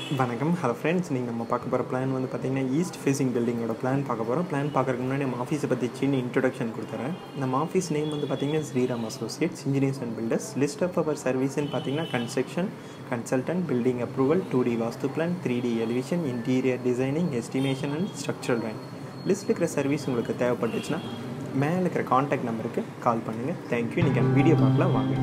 வணக்கம் hello friends நீங்கள் நம்ம பார்க்க போகிற பிளான் வந்து பார்த்திங்கன்னா ஈஸ்ட் ஃபேசிங் பில்டிங்கோட பிளான் பார்க்க போகிறோம் பிளான் பார்க்கறதுக்கு முன்னாடி நம்ம ஆஃபீஸை பற்றி சின்ன இன்ட்ரொடக்ஷன் கொடுத்துறேன் நம்ம ஆஃபீஸ் நேம் வந்து பார்த்திங்கன்னா Sriram associates engineers and builders list of our சர்வீஸ்னு பார்த்தீங்கன்னா construction consultant building approval two D vastu plan three D elevation interior designing estimation and structural drawing லிஸ்ட்டில் இருக்கிற சர்வீஸ் உங்களுக்கு தேவைப்பட்டுச்சுன்னா மேலே இருக்கிற காண்டாக்ட் நம்பருக்கு கால் பண்ணுங்கள் தேங்க்யூ நீங்கள் வீடியோ பார்க்கலாம் வாங்க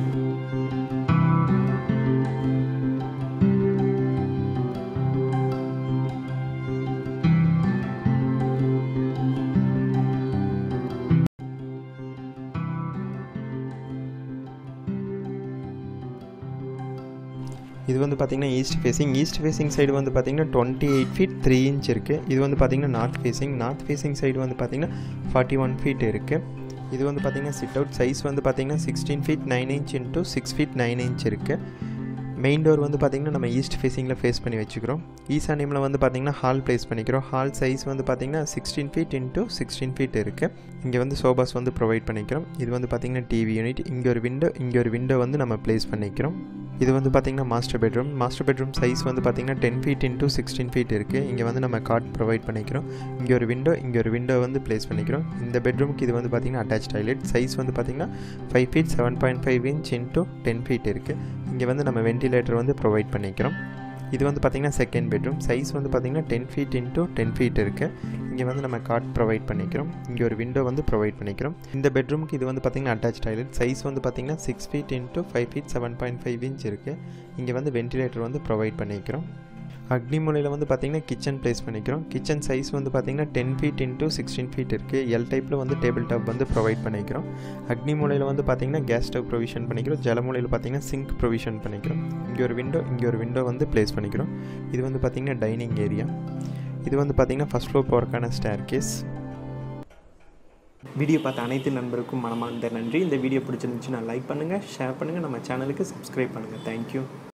இது வந்து பார்த்திங்கன்னா east facing east facing side வந்து பார்த்திங்கன்னா twenty eight feet three inch இருக்குது இது வந்து பார்த்திங்கன்னா north facing north facing side வந்து பார்த்திங்கன்னா ஃபார்ட்டி ஒன் ஃபீட் இருக்குது இது வந்து பார்த்திங்கன்னா சிட் அவுட் சைஸ் வந்து பார்த்திங்கன்னா sixteen feet nine inch into six feet nine inch இருக்குது மெயின் டோர் வந்து பார்த்திங்கன்னா நம்ம ஈஸ்ட் ஃபேஸிங்கில் ஃபேஸ் பண்ணி வச்சுக்கிறோம் ஈசானியமில் வந்து பார்த்திங்கன்னா ஹால் ப்ளேஸ் பண்ணிக்கிறோம் ஹால் சைஸ் வந்து பார்த்திங்கன்னா sixteen feet into sixteen feet இருக்குது இங்கே வந்து சோபாஸ் வந்து ப்ரொவைட் பண்ணிக்கிறோம் இது வந்து பார்த்திங்கன்னா டிவி யூனிட் இங்கே ஒரு விண்டோ இங்கே ஒரு விண்டோ வந்து நம்ம ப்ளேஸ் பண்ணிக்கிறோம் இது வந்து பார்த்திங்கன்னா master bedroom master bedroom size வந்து பார்த்திங்கன்னா ten feet into sixteen feet இருக்குது இங்கே வந்து நம்ம கார்ட் ப்ரொவைட் பண்ணிக்கிறோம் இங்கே ஒரு விண்டோ இங்கே ஒரு விண்டோ வந்து ப்ளேஸ் பண்ணிக்கிறோம் இந்த பெட்ரூமுக்கு இது வந்து பார்த்திங்கன்னா அட்டாச் டாய்லெட் சைஸ் வந்து பார்த்திங்கன்னா five feet seven point five inch into ten feet இருக்குது இங்கே வந்து நம்ம வென்டிலேட்டர் வந்து ப்ரொவைட் பண்ணிக்கிறோம் இது வந்து பார்த்திங்கன்னா செகண்ட் பெட்ரூம் சைஸ் வந்து பார்த்திங்கன்னா ten feet into ten feet இருக்குது இங்கே வந்து நம்ம கார்ட் ப்ரொவைட் பண்ணிக்கிறோம் இங்கே ஒரு விண்டோ வந்து ப்ரொவைட் பண்ணிக்கிறோம் இந்த பெட்ரூமுக்கு இது வந்து பார்த்திங்கன்னா அட்டாச் டாய்லெட் சைஸ் வந்து பார்த்திங்கன்னா six feet into five feet seven point five inch இருக்குது இங்கே வந்து வென்டிலேட்டர் வந்து ப்ரொவைட் பண்ணிக்கிறோம் அக்னி மூலையில் வந்து பார்த்திங்கன்னா கிச்சன் ப்ளேஸ் பண்ணிக்கிறோம் கிச்சன் சைஸ் வந்து பார்த்திங்கன்னா ten feet into sixteen feet இருக்குது எல் டைப்பில் வந்து டேபிள் டாப் வந்து ப்ரொவைட் பண்ணிக்கிறோம் அக்னி மூலையில் வந்து பார்த்திங்கன்னா கேஸ் ஸ்டவ் ப்ரொவிஷன் பண்ணிக்கிறோம் ஜலமூலையில் பார்த்திங்கன்னா சிங்க் ப்ரொவிஷன் பண்ணிக்கிறோம் இங்கே ஒரு விண்டோ இங்கே ஒரு விண்டோ வந்து ப்ளேஸ் பண்ணிக்கிறோம் இது வந்து பார்த்திங்கன்னா டைனிங் ஏரியா இது வந்து பார்த்திங்கன்னா ஃபஸ்ட் ஃப்ளோர் போகிறக்கான ஸ்டேர் கேஸ் வீடியோ பார்த்த அனைத்து நண்பருக்கும் மனமார்ந்த நன்றி இந்த வீடியோ பிடிச்சிருந்துச்சுன்னா லைக் பண்ணுங்கள் ஷேர் பண்ணுங்கள் நம்ம சேனலுக்கு சப்ஸ்கிரைப் பண்ணுங்கள் தேங்க்யூ